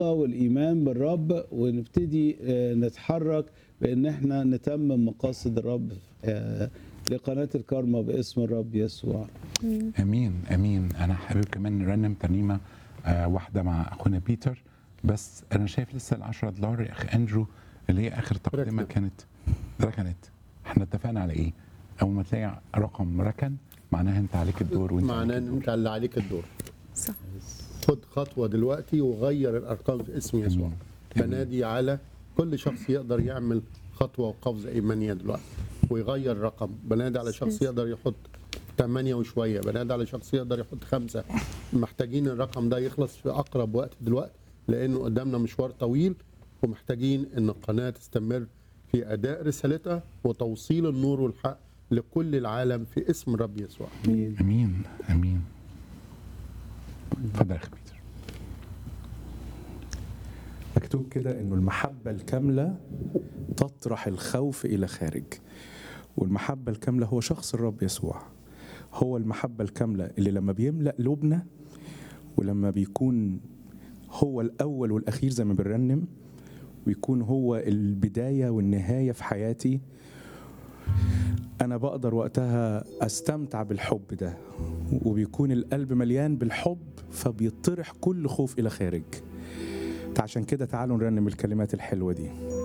والايمان بالرب ونبتدي آه، نتحرك بان احنا نتمم مقاصد الرب آه، لقناه الكارما باسم الرب يسوع امين امين انا حابب كمان نرنم ترنيمه آه واحده مع اخونا بيتر بس انا شايف لسه ال 10 دولار يا اخ اندرو اللي هي اخر تقدمه ركنت. كانت ركنت احنا اتفقنا على ايه؟ اول ما تلاقي رقم ركن معناها انت عليك الدور وانت معناه عليك ان انت اللي عليك الدور صح خد خطوه دلوقتي وغير الارقام في اسم يسوع أمين. بنادي على كل شخص يقدر يعمل خطوه وقفزه ايمانيه دلوقتي ويغير رقم بنادي على شخص يقدر يحط ثمانية وشوية بنادي على شخص يقدر يحط خمسة محتاجين الرقم ده يخلص في أقرب وقت دلوقتي لأنه قدامنا مشوار طويل ومحتاجين أن القناة تستمر في أداء رسالتها وتوصيل النور والحق لكل العالم في اسم الرب يسوع امين امين اتفضل يا اخ بيتر مكتوب كده انه المحبه الكامله تطرح الخوف الى خارج والمحبه الكامله هو شخص الرب يسوع هو المحبه الكامله اللي لما بيملا قلوبنا ولما بيكون هو الاول والاخير زي ما بنرنم ويكون هو البدايه والنهايه في حياتي انا بقدر وقتها استمتع بالحب ده وبيكون القلب مليان بالحب فبيطرح كل خوف الى خارج عشان كده تعالوا نرنم الكلمات الحلوه دي